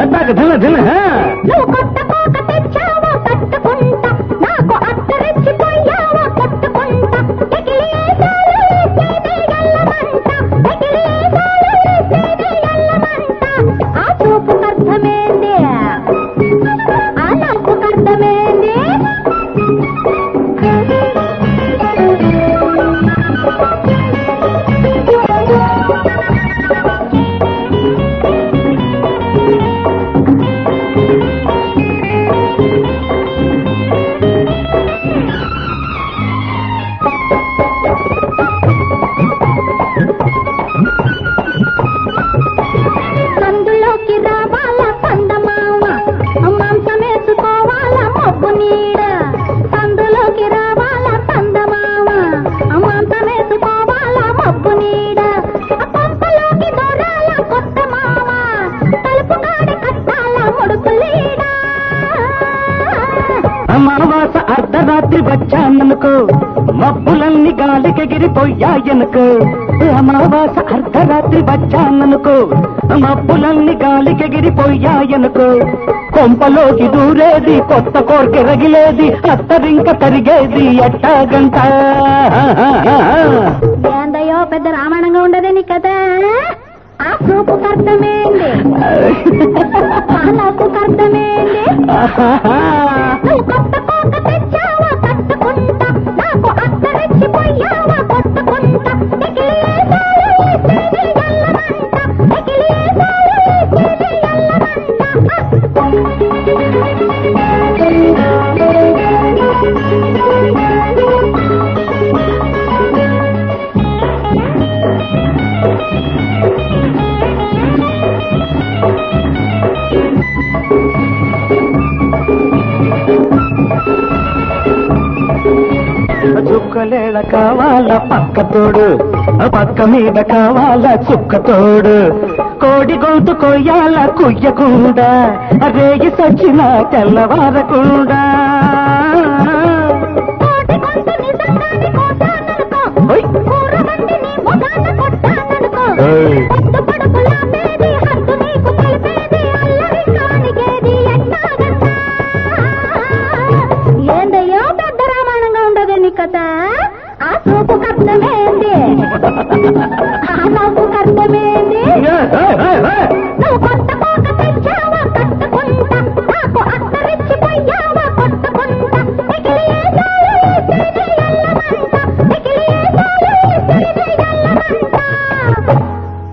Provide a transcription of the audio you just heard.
తగ ధన ధన నువ్వు కొత్త కోక తెచ్చావో తట్టుకుంటా నాకు అత్తరెచ్చిపోయావో కొట్టుకుంటా ఎగిలి ఏసాలు వేసేదే ఎల్లమంట ఎగిలి ఏసాలు వేసేదే ఎల్లమంట ఆ చూపుకు అర్థమేంది ఆ నవ్వుకు అర్థమేంది సందులోకి రావాలా పందమామ మాంసమేసుకోవాలా మబ్బు నీడ సందులోకి రావాలా పందమామ మాంసమేసుకోవాలా మబ్బు నీడ ఆ పంపలోకి దొరాల కొత్త మామ తలుపు కాడ కట్టాల ముడుపు లీడ అమావాస అర్ధరాత్రి వచ్చాననుకో మబ్బులన్నీ గాలికెగిరిపోయాయనుకో అమావాస అర్ధరాత్రి వచ్చాననుకో మబ్బులన్నీ గాలికెగిరిపోయాయనుకో కొంపలోకి దూరేది కొత్త కోరిక రగిలేది అత్తరింక కరిగేది ఎట్టాగంట ఏందయ్యో పెద్ద రామాయణంగా ఉండదే నీ కదా ఆ చూపు అర్థమేంది ఆ నాకు అర్థమేంది నువ్వు కొత్త కోట తెచ్చావా తట్టుకుంటా నాకు అత్తరెచ్చిపోయావా కొట్టుకుంటా ఎగిలి ఏసాలు వేసేది ఎల్లమంట ఎగిలి ఏసాలు వేసేది చుక్కలేళ కావాల పక్క తోడు పక్క మీద కావాల చుక్క తోడు కోడి గొంతు కొయ్యాల కుయ్యకుండా రేగి సచ్చిన తెల్లవారకుండా కోటి కొంత నిజంగానే కోసాననుకో ఓయ్. కూర వండి నీ మొగాన కొట్టాననుకో ఏయ్. పొద్దు పడుకులా మేది హద్దు నీకు తెలిపేది అల్లరి కానిగేది ఎట్టాగన్నా ఏందయ్యో పెద్ద రామాయణంగా ఉండదు నీ కథ ఆ చూపు కర్థమేంది ఆ నవ్వు